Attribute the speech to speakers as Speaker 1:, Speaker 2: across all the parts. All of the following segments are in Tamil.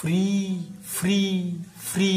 Speaker 1: ஃப்ரீ ஃப்ரீ ஃப்ரீ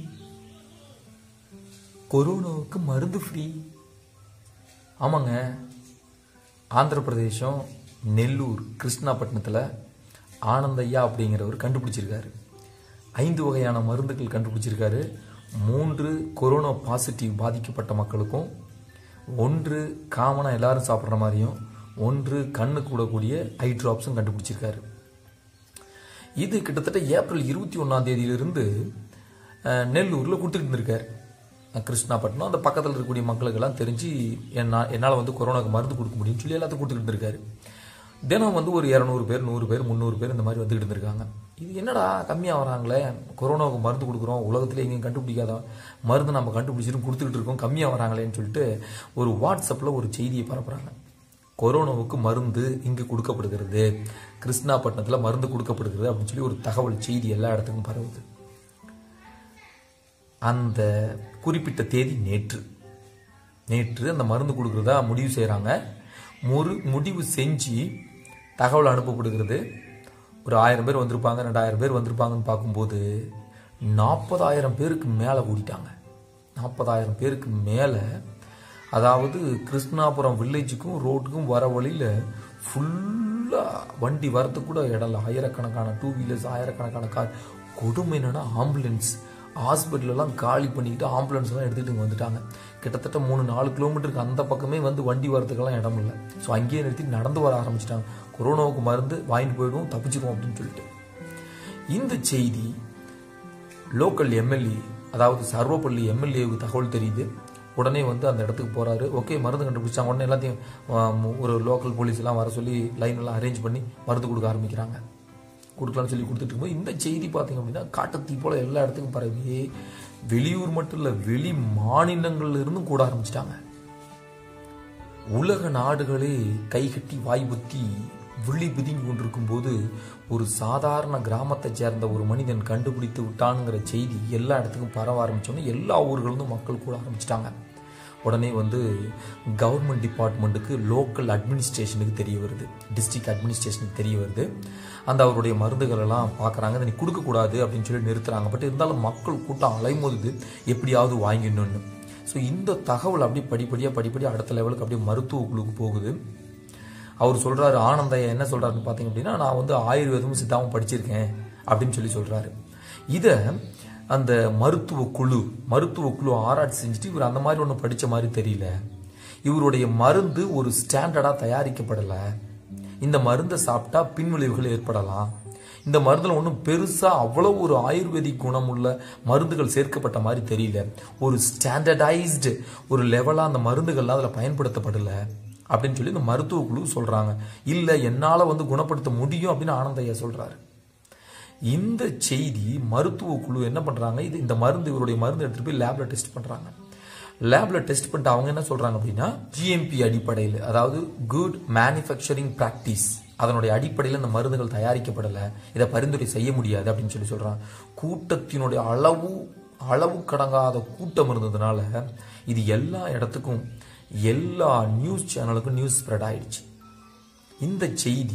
Speaker 1: கொரோனாவுக்கு மருந்து ஃப்ரீ ஆமாங்க ஆந்திர பிரதேசம் நெல்லூர் கிருஷ்ணாபட்டினத்தில் ஆனந்தையா அப்படிங்கிறவர் கண்டுபிடிச்சிருக்காரு ஐந்து வகையான மருந்துகள் கண்டுபிடிச்சிருக்காரு மூன்று கொரோனா பாசிட்டிவ் பாதிக்கப்பட்ட மக்களுக்கும் ஒன்று காமனாக எல்லாரும் சாப்பிட்ற மாதிரியும் ஒன்று கண்ணு கூடக்கூடிய ஐ ட்ராப்ஸும் கண்டுபிடிச்சிருக்காரு இது கிட்டத்தட்ட ஏப்ரல் இருபத்தி ஒன்றாம் தேதியிலிருந்து அஹ், நெல்லூரில் கொடுத்துட்டு இருந்திருக்காரு அஹ், கிருஷ்ணாபட்டினம் அந்த பக்கத்தில் இருக்கக்கூடிய மக்களுக்கெல்லாம் தெரிஞ்சு என்ன என்னால் வந்து கொரோனாக்கு மருந்து கொடுக்க முடியும்னு சொல்லி எல்லாத்துக்கும் கொடுத்துட்டு இருந்திருக்காரு தினம் வந்து ஒரு இரநூறு பேர் நூறு பேர் முந்நூறு பேர் இந்த மாதிரி வந்துகிட்டு இருந்திருக்காங்க இது என்னடா கம்மியாக வராங்களே கொரோனாவுக்கு மருந்து கொடுக்குறோம் உலகத்தில் எங்கேயும் கண்டுபிடிக்காத மருந்து நம்ம கண்டுபிடிச்சிட்டு கொடுத்துக்கிட்டு இருக்கோம் கம்மியாக வராங்களேன்னு சொல்லிட்டு ஒரு வாட்ஸ்அப்பில் ஒரு செய்தியை பரப்புகிறாங்க கொரோனாவுக்கு மருந்து இங்கு கொடுக்கப்படுகிறது கிருஷ்ணாபட்டினத்தில் மருந்து கொடுக்கப்படுகிறது அப்படின்னு சொல்லி ஒரு தகவல் செய்தி எல்லா இடத்துக்கும் பரவுது அந்த குறிப்பிட்ட தேதி நேற்று நேற்று அந்த மருந்து கொடுக்குறதா முடிவு செய்கிறாங்க முறு முடிவு செஞ்சு தகவல் அனுப்பப்படுகிறது ஒரு ஆயிரம் பேர் வந்திருப்பாங்க ரெண்டாயிரம் பேர் வந்திருப்பாங்கன்னு பார்க்கும்போது நாற்பதாயிரம் பேருக்கு மேலே கூட்டிட்டாங்க நாற்பதாயிரம் பேருக்கு மேலே அதாவது கிருஷ்ணாபுரம் வில்லேஜுக்கும் ரோட்டுக்கும் வர வழியில் ஃபுல்லாக வண்டி வரதுக்கு கூட இடம் இல்லை ஆயிரக்கணக்கான டூ வீலர்ஸ் ஆயிரக்கணக்கான கார் கொடுமை என்னன்னா ஆம்புலன்ஸ் ஹாஸ்பிட்டலெல்லாம் காலி பண்ணிக்கிட்டு ஆம்புலன்ஸ் எல்லாம் எடுத்துகிட்டு இங்க வந்துட்டாங்க கிட்டத்தட்ட மூணு நாலு கிலோமீட்டருக்கு அந்த பக்கமே வந்து வண்டி வரதுக்கெல்லாம் இடம் இல்லை ஸோ அங்கேயே நிறுத்தி நடந்து வர ஆரம்பிச்சிட்டாங்க கொரோனாவுக்கு மருந்து வாங்கிட்டு போயிடுவோம் தப்பிச்சிருவோம் அப்படின்னு சொல்லிட்டு இந்த செய்தி லோக்கல் எம்எல்ஏ அதாவது சர்வப்பள்ளி எம்எல்ஏவுக்கு தகவல் தெரியுது உடனே வந்து அந்த இடத்துக்கு போறாரு ஓகே மருந்து கண்டுபிடிச்சாங்க உடனே எல்லாத்தையும் ஆம், ஒரு லோக்கல் போலீஸ் எல்லாம் வர சொல்லி லைன் எல்லாம் அரேஞ்ச் பண்ணி மருந்து கொடுக்க ஆரம்பிக்கிறாங்க கொடுக்கலாம்னு சொல்லி கொடுத்துட்டு இருக்கும்போது இந்த செய்தி பார்த்தீங்க அப்படின்னா காட்டுத்தீ போல எல்லா இடத்துக்கும் பரவி வெளியூர் மட்டும் இல்லை வெளி மாநிலங்கள்ல இருந்தும் கூட ஆரம்பிச்சிட்டாங்க உலக நாடுகளே கைகட்டி வாய் புத்தி விழி பிதுங்கி கொண்டிருக்கும் போது ஒரு சாதாரண கிராமத்தை சேர்ந்த ஒரு மனிதன் கண்டுபிடித்து விட்டானுங்கிற செய்தி எல்லா இடத்துக்கும் பரவ ஆரம்பிச்சோன்னே எல்லா ஊர்களிலும் மக்கள் கூட ஆரம்பிச்சிட்டாங்க உடனே வந்து கவர்மெண்ட் டிபார்ட்மெண்ட்டுக்கு லோக்கல் அட்மினிஸ்ட்ரேஷனுக்கு தெரிய வருது டிஸ்ட்ரிக்ட் அட்மினிஸ்ட்ரேஷனுக்கு தெரிய வருது அந்த அவருடைய மருந்துகள் எல்லாம் பார்க்குறாங்க அதை நீ கொடுக்கக்கூடாது அப்படின்னு சொல்லி நிறுத்துறாங்க பட் இருந்தாலும் மக்கள் கூட்டம் அலைமோதுது எப்படியாவது வாங்கிடணும்னு ஸோ இந்த தகவல் அப்படியே படிப்படியாக படிப்படியாக அடுத்த லெவலுக்கு அப்படியே மருத்துவ குழுக்கு போகுது அவர் சொல்றாரு ஆனந்தையா என்ன சொல்றாருன்னு பார்த்தீங்க அப்படின்னா நான் வந்து ஆயுர்வேதமும் சித்தாவும் படிச்சிருக்கேன் அப்படின்னு சொல்லி சொல்றாரு இதை அந்த மருத்துவ குழு மருத்துவ குழு ஆராய்ச்சி செஞ்சுட்டு இவர் அந்த மாதிரி ஒன்றும் படிச்ச மாதிரி தெரியல இவருடைய மருந்து ஒரு ஸ்டாண்டர்டாக தயாரிக்கப்படலை இந்த மருந்தை சாப்பிட்டா பின்விளைவுகள் ஏற்படலாம் இந்த மருந்துல ஒன்றும் பெருசா அவ்வளவு ஒரு ஆயுர்வேதிக் குணமுள்ள மருந்துகள் சேர்க்கப்பட்ட மாதிரி தெரியல ஒரு ஸ்டாண்டர்டைஸ்டு ஒரு லெவலா அந்த மருந்துகள்லாம் அதில் பயன்படுத்தப்படல அப்படின்னு சொல்லி இந்த மருத்துவ குழு சொல்றாங்க இல்ல என்னால வந்து குணப்படுத்த முடியும் அப்படின்னு ஆனந்தையா சொல்றாரு இந்த செய்தி மருத்துவ குழு என்ன பண்றாங்க இது இந்த மருந்து இவருடைய மருந்து எடுத்துட்டு போய் லேப்ல டெஸ்ட் பண்றாங்க லேப்ல டெஸ்ட் பண்ணிட்டு அவங்க என்ன சொல்றாங்க அப்படின்னா ஜிஎம்பி அடிப்படையில் அதாவது குட் மேனுஃபேக்சரிங் பிராக்டிஸ் அதனுடைய அடிப்படையில் இந்த மருந்துகள் தயாரிக்கப்படலை இதை பரிந்துரை செய்ய முடியாது அப்படின்னு சொல்லி சொல்றாங்க கூட்டத்தினுடைய அளவு அளவு கடங்காத கூட்டம் இருந்ததுனால இது எல்லா இடத்துக்கும் எல்லா நியூஸ் சேனலுக்கும் நியூஸ் ஸ்ப்ரெட் ஆயிடுச்சு இந்த செய்தி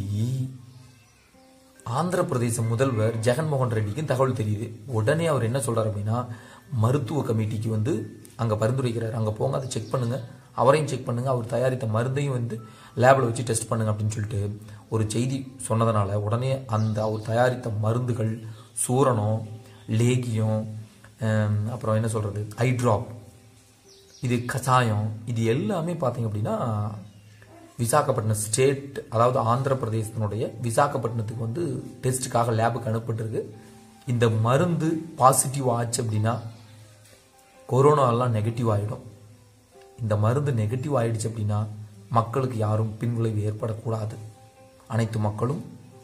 Speaker 1: ஆந்திர பிரதேச முதல்வர் ஜெகன்மோகன் ரெட்டிக்கு தகவல் தெரியுது உடனே அவர் என்ன சொல்றாரு அப்படின்னா மருத்துவ கமிட்டிக்கு வந்து அங்க பரிந்துரைக்கிறார் அங்க போங்க அதை செக் பண்ணுங்க அவரையும் செக் பண்ணுங்க அவர் தயாரித்த மருந்தையும் வந்து லேபில் வச்சு டெஸ்ட் பண்ணுங்க அப்படின்னு சொல்லிட்டு ஒரு செய்தி சொன்னதுனால உடனே அந்த அவர் தயாரித்த மருந்துகள் சூரணம் லேகியம் ஹம், அப்புறம் என்ன சொல்றது ஐ ட்ராப் இது கசாயம் இது எல்லாமே பார்த்தீங்க அப்படின்னா விசாகப்பட்டினம் ஸ்டேட் அதாவது ஆந்திர பிரதேசத்தினுடைய விசாகப்பட்டினத்துக்கு வந்து டெஸ்ட்டுக்காக லேபுக்கு அனுப்பப்பட்டிருக்கு இந்த மருந்து பாசிட்டிவ் ஆச்சு அப்படின்னா கொரோனா எல்லாம் நெகட்டிவ் ஆகிடும் இந்த மருந்து நெகட்டிவ் ஆயிடுச்சு அப்படின்னா மக்களுக்கு யாரும் பின்விளைவு ஏற்படக்கூடாது அனைத்து மக்களும்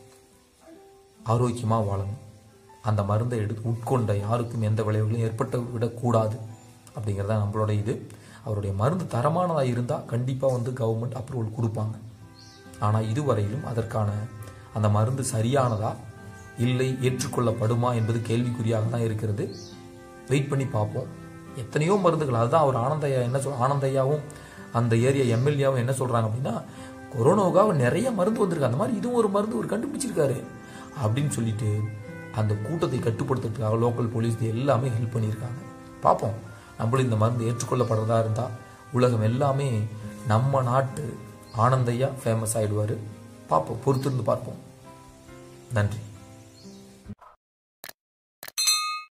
Speaker 1: ஆரோக்கியமாக வாழணும் அந்த மருந்தை எடுத்து உட்கொண்ட யாருக்கும் எந்த விளைவுகளும் ஏற்பட்டு விடக்கூடாது அப்படிங்கிறதா நம்மளோட இது அவருடைய மருந்து தரமானதாக இருந்தால் கண்டிப்பாக வந்து கவர்மெண்ட் அப்ரூவல் கொடுப்பாங்க ஆனால் இதுவரையிலும் அதற்கான அந்த மருந்து சரியானதா இல்லை ஏற்றுக்கொள்ளப்படுமா என்பது கேள்விக்குறியாக தான் இருக்கிறது வெயிட் பண்ணி பார்ப்போம் எத்தனையோ மருந்துகள் அதுதான் அவர் ஆனந்தையா என்ன சொல் ஆனந்தையாவும் அந்த ஏரியா எம்எல்ஏவும் என்ன சொல்றாங்க அப்படின்னா கொரோனாவுக்காக நிறைய மருந்து வந்திருக்கு அந்த மாதிரி இதுவும் ஒரு மருந்து ஒரு கண்டுபிடிச்சிருக்காரு அப்படின்னு சொல்லிட்டு அந்த கூட்டத்தை கட்டுப்படுத்துறதுக்காக லோக்கல் போலீஸ் இது எல்லாமே ஹெல்ப் பண்ணியிருக்காங்க பார்ப்போம் நம்மளும் இந்த மருந்து ஏற்றுக்கொள்ளப்படுறதா இருந்தால் உலகம் எல்லாமே நம்ம நாட்டு ஆனந்தையா ஃபேமஸ் ஆயிடுவார் பார்ப்போம் பொறுத்திருந்து பார்ப்போம் நன்றி